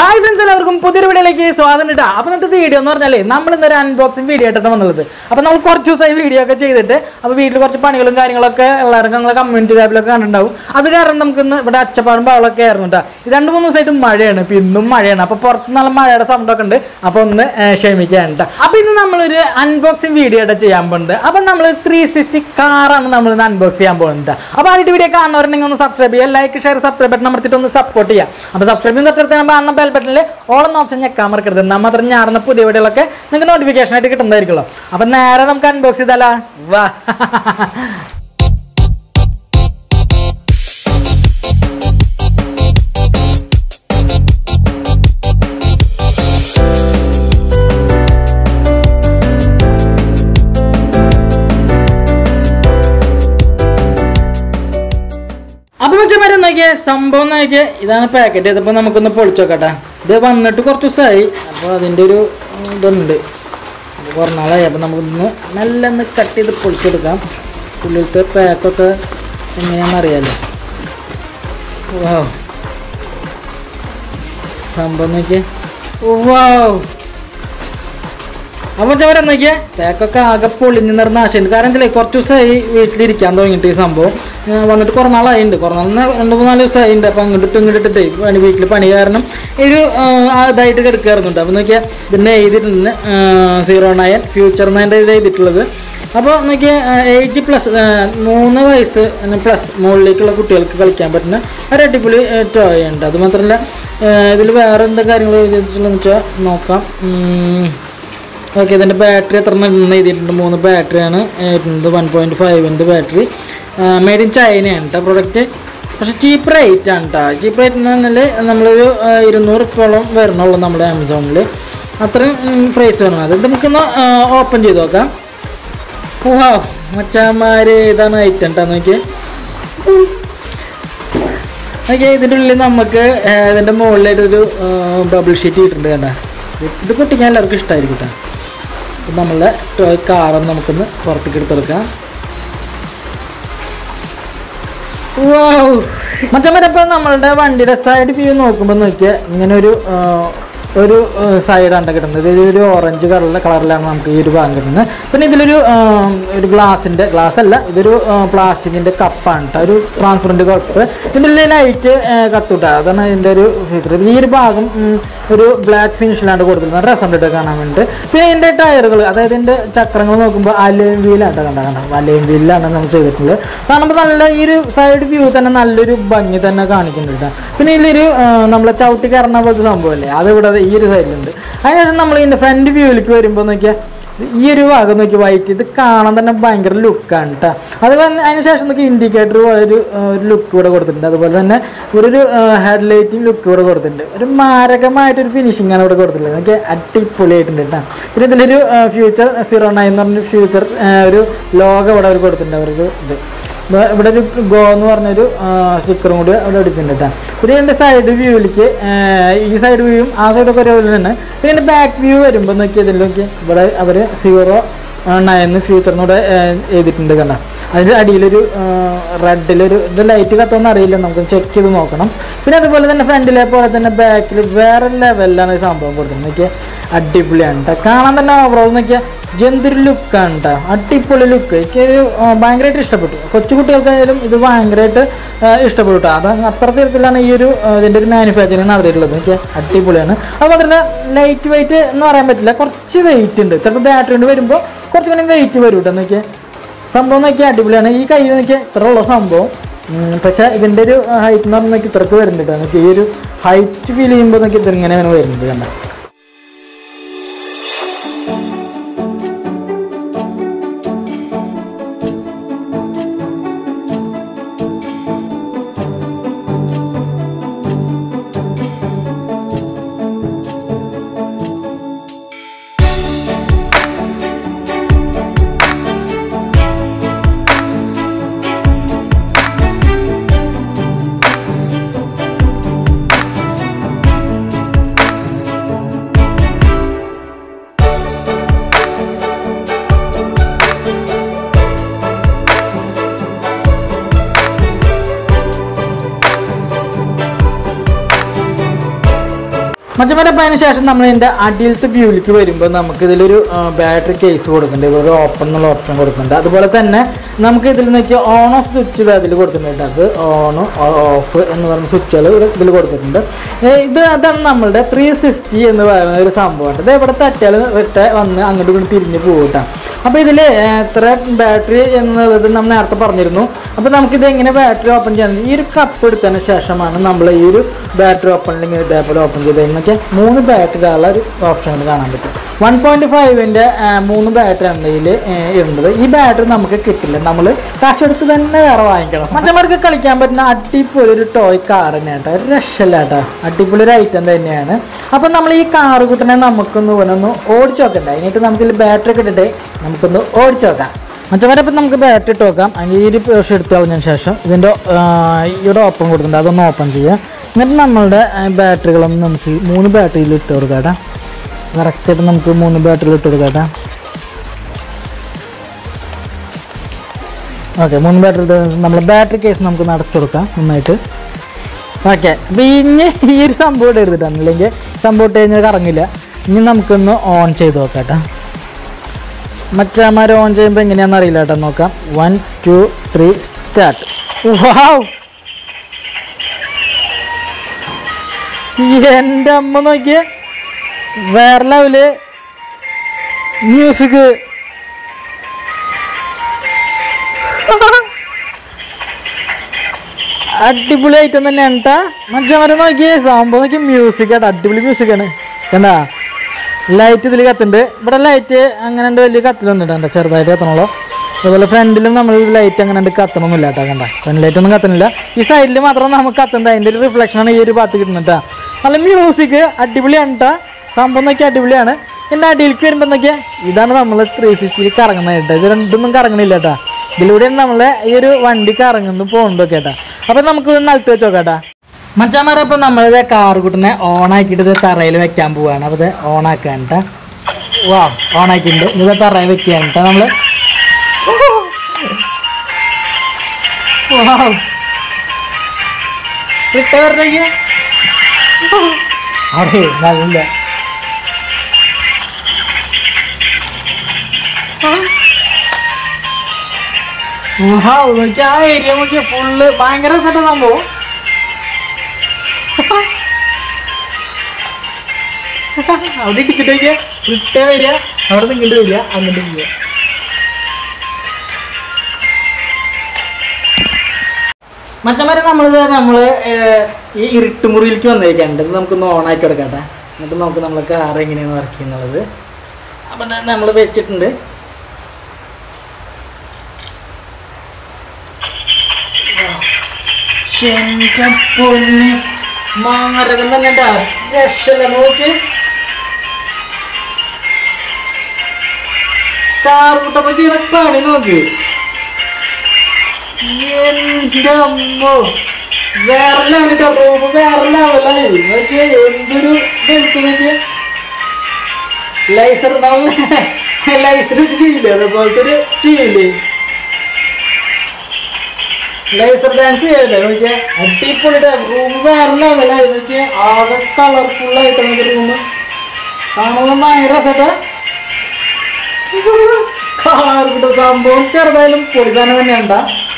Hi friends എല്ലാവർക്കും പുതിയൊരു വീഡിയോയിലേക്ക് സ്വാഗതം ഇട്ടാ അപ്പൊ ഇന്നത്തെ വീഡിയോ എന്ന് പറഞ്ഞാലേ നമ്മൾ ഇന്നൊരു അൺബോക്സിംഗ് വീഡിയോ ആയിട്ടാണ് വന്നുള്ളത് അപ്പൊ നമ്മൾ കുറച്ച് ദിവസമായി വീഡിയോ ഒക്കെ ചെയ്തിട്ട് അപ്പൊ വീട്ടിൽ കുറച്ച് പണികളും കാര്യങ്ങളൊക്കെ എല്ലാവർക്കും ഞങ്ങളെ കമ്മ്യൂണിറ്റി ലാബിലൊക്കെ കണ്ടിട്ടുണ്ടാവും അത് കാരണം നമുക്ക് ഇന്ന് ഇവിടെ അച്ചപ്പാടും ബഹളമൊക്കെ ആയിരുന്നു കേട്ടോ ഇത് രണ്ട് മൂന്ന് ദിവസമായിട്ട് മഴയാണ് ഇപ്പൊ ഇന്നും മഴയാണ് അപ്പൊ പുറത്ത് നല്ല മഴയുടെ സൗണ്ട് ഒക്കെ ഉണ്ട് അപ്പൊ ഒന്ന് ഏർ, ക്ഷമിക്കാൻ കേട്ടോ അപ്പൊ ഇന്ന് നമ്മളൊരു അൺബോക്സിംഗ് വീഡിയോ ആയിട്ട് ചെയ്യാൻ പോകുന്നുണ്ട് അപ്പൊ നമ്മൾ ത്രീ സിക്സ്റ്റി കാറാണ് നമ്മൾ ഇന്ന് അൺബോക്സ് ചെയ്യാൻ പോകുന്നത് അപ്പൊ ആദ്യമായിട്ട് വീഡിയോ കാണുന്നവരുണ്ടെങ്കിൽ ഒന്ന് സബ്സ്ക്രൈബ് ചെയ്യുക ലൈക്ക് ഷെയർ സബ്സ്ക്രൈബ് ബട്ടൺ അമർത്തിട്ട് ഒന്ന് സപ്പോർട്ട് ചെയ്യുക അപ്പൊ സബ്സ്ക്രൈബ് ചെയ്യുന്ന തൊട്ടടുത്ത് ഞാൻ കാണുന്ന ബെൽ ബട്ടണിൽ ഓളം ഓപ്ഷൻ ഞെക്കാൻ മറക്കരുത് എന്നാൽ മാത്രം ഞാറുന്ന പുതിയ വീഡിയോകളൊക്കെ നിങ്ങൾക്ക് നോട്ടിഫിക്കേഷൻ ആയിട്ട് കിട്ടുന്നതായിരിക്കുമല്ലോ അപ്പൊ നേരെ നമുക്ക് അൺബോക്സ് ചെയ്താലാ വാ അപ്പൊ മച്ചന്മാരെ നോക്കിയേ സംഭവം നോക്കിയേ ഇതാണ് പാക്കറ്റ് ഇതിപ്പോ നമുക്കൊന്ന് പൊളിച്ചു നോക്കട്ടെ ഇത് വന്നിട്ട് കുറച്ച് ദിവസമായി അപ്പോൾ അതിൻ്റെ ഒരു ഉം, ഇതുണ്ട് അപ്പോൾ കുറേ നാളായി അപ്പോൾ നമുക്കൊന്ന് മെല്ലെ ഒന്ന് കട്ട് ചെയ്ത് പൊളിച്ചെടുക്കാം ഉള്ളിലത്തെ പാക്കൊക്കെ എങ്ങനെയാണെന്ന് അറിയാലോ വാ സംഭവം നോക്കിയേ വാവ് അപ്പോൾ ചവരെ നോക്കിയേ പാക്കൊക്കെ ആകെ പൊളിഞ്ഞ് നിറഞ്ഞ ആശയുണ്ട് കാരണം എന്താ കുറച്ച് ദിവസമായി വീട്ടിലിരിക്കാൻ തുടങ്ങിയിട്ട് ഈ സംഭവം ഏർ വന്നിട്ട് കുറേ നാളായിട്ടുണ്ട് കുറേ നാൾ രണ്ട് മൂന്ന് നാല് ദിവസമായിട്ടുണ്ട് അപ്പോൾ അങ്ങോട്ട് ഇങ്ങോട്ട് ഇട്ടിട്ടേ പണി വീട്ടിൽ പണി കാരണം ഒരു ഏർ, ആ ഇതായിട്ട് കിടക്കാറുണ്ട് അപ്പോൾ നോക്കിയാൽ ഇതിൻ്റെ എഴുതിയിട്ടുണ്ട് സീറോ നയൻ ഫ്യൂച്ചർ എന്നതിൻ്റെ ഇത് എഴുതിയിട്ടുള്ളത് അപ്പോൾ നോക്കിയാൽ ഏജ് പ്ലസ് മൂന്ന് വയസ്സ് പ്ലസ് മുകളിലേക്കുള്ള കുട്ടികൾക്ക് കളിക്കാൻ പറ്റുന്ന ഒരു അടിപൊളി ടോയ് ഉണ്ട് അത് മാത്രമല്ല ഇതിൽ വേറെ എന്താ കാര്യങ്ങൾ എഴുതിയിട്ടുള്ളതെന്ന് വെച്ചാൽ നോക്കാം ഉം. ഓക്കെ ഇതിൻ്റെ ബാറ്ററി എത്ര എണ്ണം എഴുതിയിട്ടുണ്ട് മൂന്ന് ബാറ്ററിയാണ് എഴുതുന്നത് വൺ പോയിൻറ്റ് ഫൈവിൻ്റെ ബാറ്ററി മെയ്ഡ് ഇൻ ചൈനയാണ് കേട്ടോ പ്രൊഡക്റ്റ് പക്ഷേ ചീപ്പ് റേറ്റ് ആണ് കേട്ടോ ചീപ്പ് റേറ്റ് എന്ന് പറഞ്ഞാൽ നമ്മളൊരു ആ, ഇരുന്നൂറ് റുപ്യോളം വരണുള്ളൂ നമ്മുടെ ആമസോണിൽ അത്രയും പ്രൈസ് വരണം അത് നമുക്കൊന്ന് ഓപ്പൺ ചെയ്ത് നോക്കാം ഓ മച്ചാമാര് ഇതാണ് ഐറ്റം കേട്ടോ നോക്കി ഓക്കെ ഇതിൻ്റെ ഉള്ളിൽ നമുക്ക് ആ, ഇതിൻ്റെ മുകളിലായിട്ടൊരു ബബിൾ ഷീറ്റ് ഇട്ടിട്ടുണ്ട് കണ്ട ഇത് പൊട്ടിക്കാൻ എല്ലാവർക്കും ഇഷ്ടമായിരിക്കും കേട്ടോ അപ്പം നമ്മളുടെ ടോയ് കാറൊന്ന് നമുക്കൊന്ന് പുറത്തേക്ക് എടുത്തെടുക്കാം മറ്റേ നമ്മളുടെ വണ്ടിയുടെ സൈഡ് വ്യൂ നോക്കുമ്പോൾ നോക്കിയാൽ ഇങ്ങനെ ഒരു ആ, ഒരു സൈഡാണ് കിട്ടുന്നത് ഇത് ഒരു ഓറഞ്ച് കളറിലെ കളറിലാണ് നമുക്ക് ഈ ഒരു ഭാഗം കിട്ടുന്നത് പിന്നെ ഇതിലൊരു ആ, ഒരു ഗ്ലാസിൻ്റെ ഗ്ലാസ് അല്ല ഇതൊരു പ്ലാസ്റ്റിക്കിൻ്റെ കപ്പാണ് കേട്ടോ ഒരു ട്രാൻസ്പെറൻറ്റ് കപ്പ് ഇതിൻ്റെ ലൈറ്റ് കത്തുട്ടാ അതാണ് ഇതിൻ്റെ ഒരു ഫീച്ചർ ഈ ഒരു ഭാഗം ഉം, ഒരു ബ്ലാക്ക് ഫിനിഷിലാണ് കൊടുത്തിരുന്നത് രസം ഇട്ട് കാണാൻ വേണ്ടിയിട്ട് പിന്നെ ഇതിൻ്റെ ടയറുകൾ അതായത് ഇതിൻ്റെ ചക്രങ്ങൾ നോക്കുമ്പോൾ അലയും വീലാണ് കണ്ട കണ്ട അലയും വീലാണ് നമ്മൾ ചെയ്തിട്ടുള്ളത് കാണുമ്പോൾ നല്ല ഈ ഒരു സൈഡ് വ്യൂ തന്നെ നല്ലൊരു ഭംഗി തന്നെ കാണിക്കുന്നുണ്ട് ട്ടോ. പിന്നെ ഇതിലൊരു ആ, നമ്മളെ ചവിട്ടി കയറുന്ന പോലത്തെ സംഭവമല്ലേ അത് ഇവിടെ ഈ ഒരു സൈഡിലുണ്ട് അതിനുശേഷം നമ്മൾ ഇതിൻ്റെ ഫ്രണ്ട് വ്യൂവിലേക്ക് വരുമ്പോൾ നോക്കിയാൽ ഈ ഒരു ഭാഗം നോക്കി വൈറ്റ് ഇത് കാണാൻ തന്നെ ഭയങ്കര ലുക്കാണ് കേട്ടോ അതുപോലെ അതിന് ശേഷം നോക്കി ഇൻഡിക്കേറ്റർ ഒരു ആ, ഒരു ലുക്ക് കൂടെ കൊടുത്തിട്ടുണ്ട് അതുപോലെ തന്നെ ഒരു ഹെഡ് ലൈറ്റിംഗ് ലുക്ക് കൂടെ കൊടുത്തിട്ടുണ്ട് ഒരു മാരകമായിട്ടൊരു ഫിനിഷിംഗ് ആണ് ഇവിടെ കൊടുത്തിട്ടുള്ളത് നോക്കി അടിപൊളിയായിട്ടുണ്ട് കേട്ടോ പിന്നെ ഇതിലൊരു ഫ്യൂച്ചർ സീറോ നയൻ എന്ന് പറഞ്ഞ ഫ്യൂച്ചർ ഒരു ലോഗോ ഇവിടെ അവർ കൊടുത്തിട്ടുണ്ട് അവർക്ക് ഇത് ഇവ- ഇവിടെ ഒരു ഗോ എന്ന് പറഞ്ഞൊരു സ്റ്റിക്കറും കൂടി അവിടെ എടുക്കുന്നുണ്ട് കേട്ടോ പിന്നെ എൻ്റെ സൈഡ് വ്യൂവിലേക്ക് ഈ സൈഡ് വ്യൂവും ആ സൈഡൊക്കെ ഒരേപോലെ തന്നെ പിന്നെ എൻ്റെ ബാക്ക് വ്യൂ വരുമ്പോൾ നോക്കി ഇതിലേക്ക് ഇവിടെ അവർ സീറോ നയൻ ഫ്യൂച്ചറിനൂടെ എഴുതിയിട്ടുണ്ട് കണ്ട അതിൻ്റെ അടിയിലൊരു റെഡിലൊരു ഇത് ലൈറ്റ് കത്തുമെന്ന് അറിയില്ല നമുക്ക് ചെക്ക് ചെയ്ത് നോക്കണം പിന്നെ അതുപോലെ തന്നെ ഫ്രണ്ടിലെ പോലെ തന്നെ ബാക്കിൽ വേറെ ലെവലിലാണ് ഈ സംഭവം കൊടുക്കുന്നത് നോക്കിയാൽ അടിപൊളിയാണ് കേട്ടോ കാണാൻ തന്നെ ഓവറോൾ നോക്കിയാൽ എന്തൊരു ലുക്കാണ് കേട്ടോ അടിപൊളി ലുക്ക് എനിക്കൊരു ആ, ഭയങ്കരമായിട്ട് ഇഷ്ടപ്പെട്ടു കൊച്ചു കുട്ടികൾക്കായാലും ഇത് ഭയങ്കരമായിട്ട് ആ, ഇഷ്ടപ്പെട്ടു കേട്ടോ അത് അത്ര തരത്തിലാണ് ഈ ഒരു ആ, ഇതിൻ്റെ ഒരു മാനുഫാക്ചറിങ് നടത്തിയിട്ടുള്ളത് എനിക്ക് അടിപൊളിയാണ് അതുപോലെ തന്നെ ലൈറ്റ് വെയിറ്റ് എന്ന് പറയാൻ പറ്റില്ല കുറച്ച് വെയിറ്റ് ഉണ്ട് ചിലപ്പോൾ ബാറ്ററി കൊണ്ട് വരുമ്പോൾ കുറച്ചുകൂടി വെയിറ്റ് വരും കേട്ടോ നോക്കിയാൽ സംഭവം നോക്കിയാൽ അടിപൊളിയാണ് ഈ കൈ നോക്കിയാൽ ഇത്ര ഉള്ള സംഭവം ഉം, പക്ഷേ ഇതിൻ്റെ ഒരു ഹൈറ്റ് എന്ന് പറഞ്ഞാൽ ഇത്രക്ക് വരുന്നുണ്ട് നോക്കി ഈ ഒരു ഹൈറ്റ് ഫീൽ ചെയ്യുമ്പോൾ നോക്കി ഇതിങ്ങനെയാണ് വരുന്നത് കണ്ട മച്ചന്മാരെ അപ്പം അതിന് ശേഷം നമ്മൾ ഇതിൻ്റെ അടിയിലത്തെ വ്യൂവിലേക്ക് വരുമ്പോൾ നമുക്ക് ഇതിലൊരു ബാറ്ററി കേസ് കൊടുക്കുന്നുണ്ട് ഇവിടെ ഒരു ഓപ്പൺ എന്നുള്ള ഓപ്ഷൻ കൊടുക്കുന്നുണ്ട് അതുപോലെ തന്നെ നമുക്ക് ഇതിൽ നോക്കി ഓൺ ഓഫ് സ്വിച്ച് അതിൽ കൊടുത്തിട്ടുണ്ട് അത് ഓൺ ഓഫ് എന്ന് പറയുന്ന സ്വിച്ചുകൾ ഇതിൽ കൊടുത്തിട്ടുണ്ട് ഏ, ഇത് അതാണ് നമ്മളുടെ ത്രീ സിക്സ്റ്റി എന്ന് പറയുന്ന ഒരു സംഭവമാണ് ഇത് എവിടെ തട്ടിയാൽ ഒറ്റ വന്ന് അങ്ങോട്ട് ഇങ്ങോട്ട് തിരിഞ്ഞ് പോകട്ടാം അപ്പോൾ ഇതിൽ എത്ര ബാറ്ററി എന്നുള്ളത് നമ്മൾ നേരത്തെ പറഞ്ഞിരുന്നു അപ്പോൾ നമുക്കിത് എങ്ങനെ ബാറ്ററി ഓപ്പൺ ചെയ്യാൻ ഈ ഒരു കപ്പ് എടുത്തതിന് ശേഷമാണ് നമ്മൾ ഈ ഒരു ബാറ്ററി ഓപ്പണിൽ ഇങ്ങനെ ഇതേപോലെ ഓപ്പൺ ചെയ്ത് കഴിഞ്ഞാൽ മൂന്ന് ബാറ്ററി ഉള്ള ഒരു ഓപ്ഷൻ കാണാൻ പറ്റും വൺ പോയിൻറ്റ് ഫൈവിൻ്റെ മൂന്ന് ബാറ്ററി ആണ് ഇതിൽ ഇരുന്നത് ഈ ബാറ്ററി നമുക്ക് കിട്ടില്ല നമ്മൾ കാശ് എടുത്ത് തന്നെ വേറെ വാങ്ങിക്കണം മറ്റന്മാർക്ക് കളിക്കാൻ പറ്റുന്ന അടിപൊളി ഒരു ടോയ് കാർ തന്നെയാണ് കേട്ടോ ഒരു രക്ഷയില്ല കേട്ടോ അടിപൊളി ഒരു ഐറ്റം തന്നെയാണ് അപ്പം നമ്മൾ ഈ കാറ് കുട്ടനെ നമുക്കൊന്ന് ഒന്ന് ഓടിച്ചു നോക്കണ്ട അതിനായിട്ട് നമുക്കിതിൽ ബാറ്ററി ഒക്കെ ഇട്ടിട്ട് നമുക്കൊന്ന് ഓടിച്ചു നോക്കാം മറ്റവരപ്പം നമുക്ക് ബാറ്ററി ഇട്ട് നോക്കാം അതിന് ഈ ഒരു പ്രാവശ്യം എടുത്ത് കളഞ്ഞതിന് ശേഷം ഇതിൻ്റെ ഇവിടെ ഓപ്പൺ കൊടുക്കുന്നുണ്ട് അതൊന്ന് ഓപ്പൺ ചെയ്യുക എന്നിട്ട് നമ്മളുടെ ബാറ്ററികളൊന്ന് നമുക്ക് ഈ മൂന്ന് ബാറ്ററിയിൽ ഇട്ട് കൊടുക്കാം കറക്റ്റായിട്ട് നമുക്ക് മൂന്ന് ബാറ്ററിയിൽ ഇട്ട് കൊടുക്കാം ഓക്കെ മൂന്ന് ബാറ്ററി നമ്മൾ ബാറ്ററി കേസ് നമുക്ക് നടച്ചു കൊടുക്കാം നന്നായിട്ട് ഓക്കെ അപ്പോൾ ഇനി ഈ ഒരു സംഭവം ഇടരുതിട്ടാണ് അല്ലെങ്കിൽ സംഭവം ഇട്ട് കഴിഞ്ഞാൽ കറങ്ങില്ല ഇനി നമുക്കൊന്ന് ഓൺ ചെയ്ത് നോക്കാം കേട്ടോ മറ്റന്മാർ ഓൺ ചെയ്യുമ്പോൾ എങ്ങനെയാണെന്ന് അറിയില്ല കേട്ടോ നോക്കാം one two three start wow എൻ്റെ അമ്മ നോക്കിയേ വേറെ ലെവല് മ്യൂസിക് അടിപൊളി ഐറ്റം തന്നെയാണ് കേട്ടാ മറ്റന്മാരെ നോക്കിയേ സംഭവം നോക്കി മ്യൂസിക് ആട്ടോ അടിപൊളി മ്യൂസിക്കാണ് കണ്ടാ ലൈറ്റ് ഇതിൽ കത്തുണ്ട് ഇവിടെ ലൈറ്റ് അങ്ങനെ ഉണ്ട് വലിയ കത്തിലൊന്നും ഇടണ്ട ചെറുതായിട്ട് കത്തണുള്ളൂ അതുപോലെ ഫ്രണ്ടിലും നമ്മൾ ലൈറ്റ് അങ്ങനെ ഉണ്ട് കത്തണമൊന്നുമില്ല കേട്ടോ കണ്ട ഫ്രണ്ട് ലൈറ്റ് ഒന്നും കത്തണില്ല ഈ സൈഡിൽ മാത്രം നമുക്ക് കത്തുന്നത് അതിൻ്റെ ഒരു റിഫ്ലക്ഷനാണ് ഈ ഒരു ഭാഗത്ത് കിട്ടുന്നത് കേട്ടോ നല്ല മ്യൂസിക് അടിപൊളിയാണ് കേട്ടോ സംഭവം നോക്കി അടിപൊളിയാണ് എൻ്റെ അടിയിലേക്ക് വരുമ്പോൾ നോക്കിയാൽ ഇതാണ് നമ്മൾ ത്രീ സിക്സ്റ്റിയിൽ കറങ്ങുന്നത് കേട്ടോ ഇത് രണ്ടൊന്നും കറങ്ങണില്ല കേട്ടോ ഇതിലൂടെയാണ് നമ്മളെ ഈ ഒരു വണ്ടി കറങ്ങുന്നു പോകുന്നതൊക്കെ കേട്ടോ അപ്പം നമുക്ക് ഒന്ന് നിലത്ത് വെച്ച് നോക്കാം കേട്ടോ മച്ചാമാരെ ഇപ്പം നമ്മളിത് കാർ കുട്ടിനെ ഓൺ ആക്കിയിട്ട് ഇത് തറയിൽ വെക്കാൻ പോവാണ് അപ്പോൾ ഇത് ഓൺ ആക്കാൻ കേട്ടോ വാ ഓൺ ആക്കിയിട്ടുണ്ട് ഇത് തറയിൽ വെക്കുകയാണ് കേട്ടോ നമ്മൾ റിട്ടേറിലേക്ക് അതെ നല്ല Wow, നോക്കിയേ, ആ ഏരിയ നോക്കിയ ഫുള്ള് ഭയങ്കര സെറ്റ് സംഭവം അവിടെ കിച്ചിട്ടേക്ക് റിട്ടേ വരിക അവിടെ നിന്ന് ഇങ്ങോട്ട് വരിക അങ്ങോട്ട് പോവുക മച്ചന്മാരെ നമ്മളിത് നമ്മൾ ഈ ഇരുട്ടുമുറിയിലേക്ക് വന്നിരിക്കാനുണ്ട് ഇത് നമുക്കൊന്ന് ഓണാക്കി കൊടുക്കട്ടെ എന്നിട്ട് നമുക്ക് നമ്മൾ കാർ എങ്ങനെയാണ് വർക്ക് ചെയ്യുന്നുള്ളത് അപ്പം നമ്മൾ വെച്ചിട്ടുണ്ട് എന്റെ പൊന്ന് മാരകം തന്നെ ട്ടാ. രക്ഷയില്ല നോക്ക് കാറുകൂട്ടപ്പ ചെയ്യണ പണി നോക്ക് എന്റെ അമ്മോ വേറെ ലെവലിട്ടോ റൂം വേറെ ലെവലായി നോക്കിയേ എന്തൊരു വെളിച്ചം നോക്കിയേ ലൈസർ നമ്മൾ ലൈസർ വെച്ച് ചെയ്യില്ലേ അതുപോലത്തെ ഒരു ചെയ്യില്ലേ ലേസർ ഡാൻസ് ചെയ്യല്ലേ നോക്കിയാ അടിപൊളിയുടെ റൂം വേറെ ലെവലായി നോക്കിയാ ആകെ കളർഫുൾ ആയിട്ട് നമുക്ക് റൂം കാണുമ്പോൾ ഭയങ്കര രസട്ടെ കളർ കിട്ടും സംഭവം ചെറുതായാലും പൊളിതാനം തന്നെ ഉണ്ടാ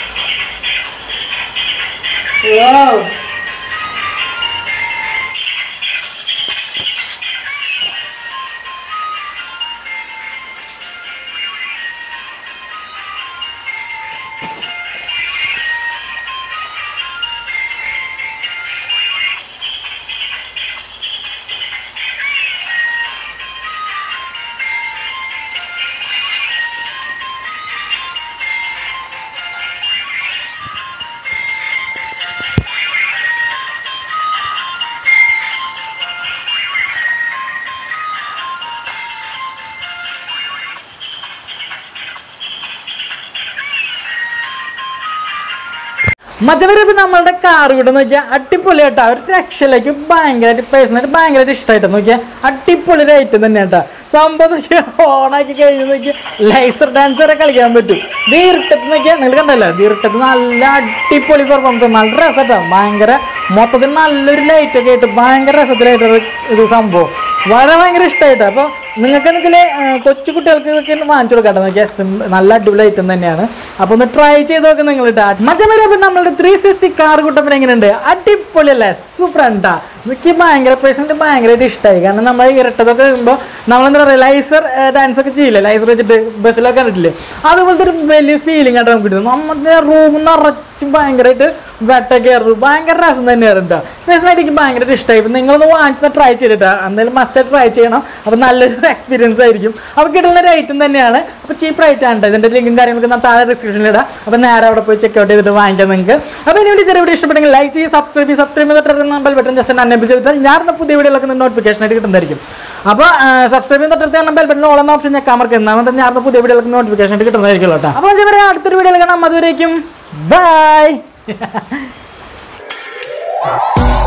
മറ്റവരൊക്കെ നമ്മളുടെ കാർ കൂടെ നോക്കിയാൽ അടിപൊളിയായിട്ടാ ഒരു രക്ഷയിലേക്ക് ഭയങ്കരമായിട്ട് പേഴ്സണലായിട്ട് ഭയങ്കരമായിട്ട് ഇഷ്ടമായിട്ട് നോക്കിയാൽ അടിപൊളി ഒരു ഐറ്റം തന്നെ കേട്ടോ സംഭവം നോക്കിയാൽ ഓണാക്കി കഴിഞ്ഞ് നോക്കിയാൽ ലൈസർ ഡാൻസ് വരെ കളിക്കാൻ പറ്റും ഇത് ഇരുട്ടത്ത് നോക്കിയാൽ നിങ്ങൾ കണ്ടല്ലോ ഇത് ഇരുട്ടത്ത് നല്ല അടിപൊളി പെർഫോമൻസ് നല്ല രസമായിട്ടാണ് ഭയങ്കര മൊത്തത്തിൽ നല്ലൊരു ലൈറ്റ് ഒക്കെ ആയിട്ട് ഭയങ്കര രസത്തിലായിട്ടൊരു ഇത് സംഭവം വളരെ ഭയങ്കര ഇഷ്ടമായിട്ട് അപ്പോൾ നിങ്ങൾക്ക് എന്ന് വെച്ചാൽ കൊച്ചു കുട്ടികൾക്ക് ഇതൊക്കെ വാങ്ങിച്ചു കൊടുക്കട്ടെ നോക്കിയാൽ നല്ല അടിപൊളി ഐറ്റം തന്നെയാണ് അപ്പോൾ ഒന്ന് ട്രൈ ചെയ്ത് നോക്ക് നിങ്ങൾ ഇട്ടാ മറ്റേ വരെ അപ്പം നമ്മളുടെ ത്രീ സിക്സ്റ്റി കാർ കുട്ടപ്പൻ എങ്ങനെയുണ്ട് അടിപൊളിയല്ലേ സൂപ്പർ ഉണ്ടാ എനിക്ക് ഭയങ്കര പേഴ്സണലി ഭയങ്കരമായിട്ട് ഇഷ്ടമായി കാരണം നമ്മൾ ഇരട്ടതൊക്കെ വരുമ്പോൾ നമ്മളെന്താ പറയുക ലൈസർ ഡാൻസ് ഒക്കെ ചെയ്യില്ലേ ലൈസർ വെച്ചിട്ട് ബസ്സിലൊക്കെ കണ്ടിട്ടില്ലേ അതുപോലത്തെ ഒരു വലിയ ഫീലിംഗ് ആയിട്ട് നമുക്ക് കിട്ടും നമ്മുടെ റൂം നിറച്ചും ഭയങ്കരമായിട്ട് വെട്ടൊക്കെ ആയിരുന്നു ഭയങ്കര രസം തന്നെയായിരുന്നു കേട്ടോ പേഴ്സണലായിട്ട് എനിക്ക് ഭയങ്കരമായിട്ട് ഇഷ്ടമായി ഇപ്പം നിങ്ങളൊന്ന് വാങ്ങിച്ചാൽ ട്രൈ ചെയ്തിട്ടാ എന്തായാലും മസ്റ്റ് ട്രൈ ചെയ്യണം അപ്പോൾ നല്ലൊരു എക്സ്പീരിയൻസ് ആയിരിക്കും അപ്പോൾ കിട്ടുന്ന ഒരു ഐറ്റം തന്നെയാണ് അപ്പോൾ ചീപ്പ് റേറ്റ് ആണ് കേട്ടോ ഇതിൻ്റെ ലിങ്കും കാര്യങ്ങളൊക്കെ ഞാൻ താഴെ ഡിസ്ക്രിപ്ഷനിൽ ഇടാം അപ്പോൾ നേരെ അവിടെ പോയി ചെക്ക് ഔട്ട് ചെയ്തിട്ട് വാങ്ങിക്കാം നിങ്ങൾക്ക് അപ്പോൾ ഇനി വീഡിയോ ചെറിയ വീഡിയോ ഇഷ്ടപ്പെട്ടെങ്കിൽ ലൈക്ക് ചെയ്ത് സബ്സ്ക്രൈബ് ചെയ്ത് സബ്സ്ക്രൈബ് ചെയ്തിട്ട് നമ്പർ ബട്ടൺ ജസ്റ്റ് അനേബിൾ ചെയ്തിട്ട് ഞാൻ പുതിയ വീഡിയോകളൊക്കെ നോട്ടിഫിക്കേഷൻ ആയിട്ട് കിട്ടുന്നതായിരിക്കും അപ്പോൾ സബ്സ്ക്രൈബ് ചെയ്ത് തൊട്ടടുത്ത് ബെൽ ബട്ടൺ ഓളം ഓപ്ഷൻ ഞാൻ കമർക്ക് എന്നാൽ ഞാൻ പുതിയ വീഡിയോകൾക്ക് നോട്ടിഫിക്കേഷൻ ആയിട്ട് കിട്ടുന്നതായിരിക്കും കേട്ടോ അപ്പോൾ ഞാൻ അടുത്തൊരു വീഡിയോയിൽ കാണാം അതുവരേക്കും ബൈ